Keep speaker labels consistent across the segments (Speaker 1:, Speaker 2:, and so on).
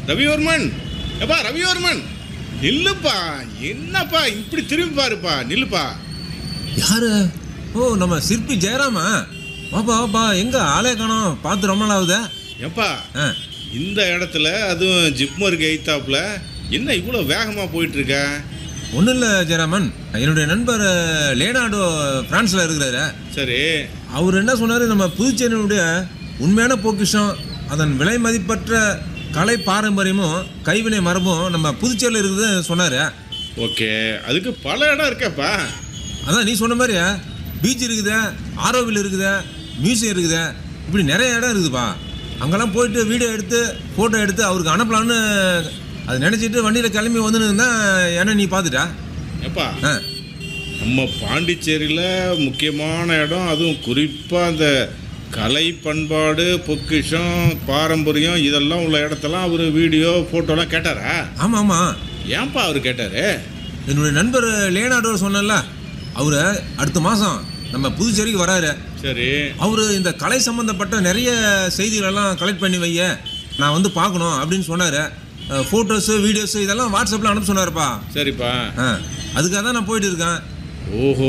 Speaker 1: ரவிவர்மன் எப்பா ரவிவர்மன் நில்லுப்பா என்னப்பா இப்படி திரும்பி பாருப்பா நில்லுப்பா
Speaker 2: யாரு ஓ நம்ம சிற்பி ஜெயராமா வாப்பா வாப்பா எங்க ஆளே காணோம் பார்த்து ரொம்ப நாள் ஆகுதே
Speaker 1: எப்பா
Speaker 2: ஆ
Speaker 1: இந்த இடத்துல அதுவும் ஜிப்மருக்கு எய்த்தாப்புல என்ன இவ்வளோ வேகமாக போயிட்டு இருக்க
Speaker 2: ஒன்றும் இல்லை ஜெயராமன் என்னுடைய நண்பர் லேனார்டோ பிரான்ஸில் இருக்கிறாரு
Speaker 1: சரி
Speaker 2: அவர் என்ன சொன்னார் நம்ம புதுச்சேரியினுடைய உண்மையான பொக்கிஷம் அதன் விலை மதிப்பற்ற கலை பாரம்பரியமும் கைவினை மரபும் நம்ம புதுச்சேரியில் இருக்குது சொன்னார்
Speaker 1: ஓகே அதுக்கு பல இடம் இருக்கேப்பா
Speaker 2: அதான் நீ சொன்ன மாதிரி பீச் இருக்குது ஆரோவில் இருக்குது மியூசியம் இருக்குது இப்படி நிறைய இடம் இருக்குதுப்பா அங்கெல்லாம் போயிட்டு வீடியோ எடுத்து ஃபோட்டோ எடுத்து அவருக்கு அனுப்பலான்னு அது நினச்சிட்டு வண்டியில் கிளம்பி வந்துன்னு தான் என்ன நீ பார்த்துட்டா
Speaker 1: எப்பா
Speaker 2: ஆ
Speaker 1: நம்ம பாண்டிச்சேரியில் முக்கியமான இடம் அதுவும் குறிப்பாக அந்த கலை பண்பாடு பொக்கிஷம் பாரம்பரியம் இதெல்லாம் உள்ள இடத்தெல்லாம் அவர் வீடியோ ஃபோட்டோலாம் கேட்டாரா
Speaker 2: ஆமாம் ஆமாம்
Speaker 1: ஏன்பா அவர் கேட்டாரு
Speaker 2: என்னுடைய நண்பர் லேனார்டோ சொன்னல அவர் அடுத்த மாதம் நம்ம புதுச்சேரிக்கு வராரு
Speaker 1: சரி
Speaker 2: அவர் இந்த கலை சம்மந்தப்பட்ட நிறைய செய்திகளெல்லாம் கலெக்ட் பண்ணி வைய நான் வந்து பார்க்கணும் அப்படின்னு சொன்னார் ஃபோட்டோஸு வீடியோஸு இதெல்லாம் வாட்ஸ்அப்பில் அனுப்ப சொன்னார்ப்பா
Speaker 1: சரிப்பா
Speaker 2: ஆ அதுக்காக தான் நான் போயிட்டு இருக்கேன்
Speaker 1: ஓஹோ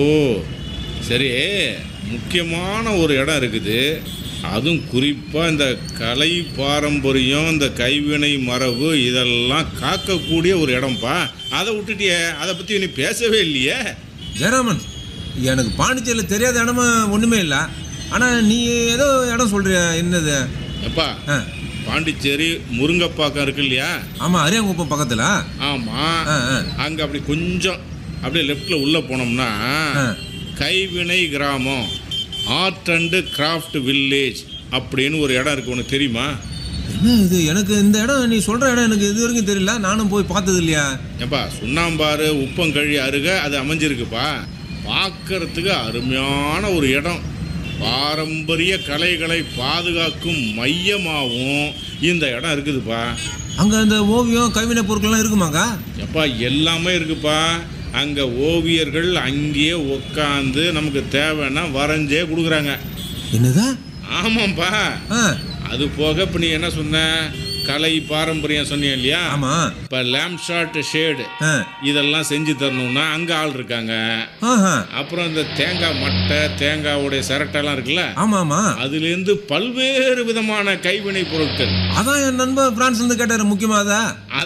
Speaker 1: சரி முக்கியமான ஒரு இடம் இருக்குது அதுவும் குறிப்பாக இந்த கலை பாரம்பரியம் இந்த கைவினை மரபு இதெல்லாம் காக்கக்கூடிய ஒரு இடம்ப்பா அதை விட்டுட்டியே அதை பற்றி நீ பேசவே இல்லையே
Speaker 2: ஜெயராமன் எனக்கு பாண்டிச்சேரியில் தெரியாத இடமா ஒன்றுமே இல்லை ஆனால் நீ ஏதோ இடம் சொல்கிறிய என்னது
Speaker 1: எப்பா
Speaker 2: ஆ
Speaker 1: பாண்டிச்சேரி முருங்கப்பாக்கம் இருக்கு இல்லையா
Speaker 2: ஆமாம் அரியாங்குப்பம் பக்கத்தில்
Speaker 1: ஆமாம்
Speaker 2: ஆ ஆ
Speaker 1: அங்கே அப்படி கொஞ்சம் அப்படியே லெஃப்டில் உள்ளே போனோம்னா
Speaker 2: ஆ.
Speaker 1: கைவினை கிராமம் ஆர்ட் அண்டு கிராஃப்ட் வில்லேஜ் அப்படின்னு ஒரு இடம் இருக்கு உனக்கு தெரியுமா
Speaker 2: என்ன இது எனக்கு இந்த இடம் நீ சொல்கிற இடம் எனக்கு இது வரைக்கும் தெரியல நானும் போய் பார்த்தது இல்லையா
Speaker 1: ஏப்பா சுண்ணாம்பாறு உப்பங்கழி அருக அது அமைஞ்சிருக்குப்பா பார்க்கறதுக்கு அருமையான ஒரு இடம் பாரம்பரிய கலைகளை பாதுகாக்கும் மையமாகவும் இந்த இடம் இருக்குதுப்பா
Speaker 2: அங்கே இந்த ஓவியம் கைவினை பொருட்கள்லாம் இருக்குமாக்கா
Speaker 1: எப்பா எல்லாமே இருக்குப்பா அங்கே ஓவியர்கள் அங்கேயே உக்காந்து நமக்கு தேவைன்னா வரைஞ்சே கொடுக்குறாங்க
Speaker 2: என்னதா
Speaker 1: ஆமாம்ப்பா
Speaker 2: ஆ
Speaker 1: அது போக இப்போ நீ என்ன சொன்ன கலை பாரம்பரியம் சொன்னீங்க இல்லையா
Speaker 2: ஆமாம்
Speaker 1: இப்போ லேம்ப் ஷாட் ஷேடு
Speaker 2: ஆ
Speaker 1: இதெல்லாம் செஞ்சு தரணும்னா அங்கே ஆள் இருக்காங்க
Speaker 2: ஆஹா
Speaker 1: அப்புறம் இந்த தேங்காய் மட்டை தேங்காவுடைய சிரட்டெல்லாம் இருக்குல்ல
Speaker 2: ஆமாம் ஆமாம்
Speaker 1: அதுலேருந்து பல்வேறு விதமான கைவினை பொருட்கள்
Speaker 2: அதான் என் நண்பர் பிரான்ஸ்லேருந்து கேட்டார் முக்கியமாக அதை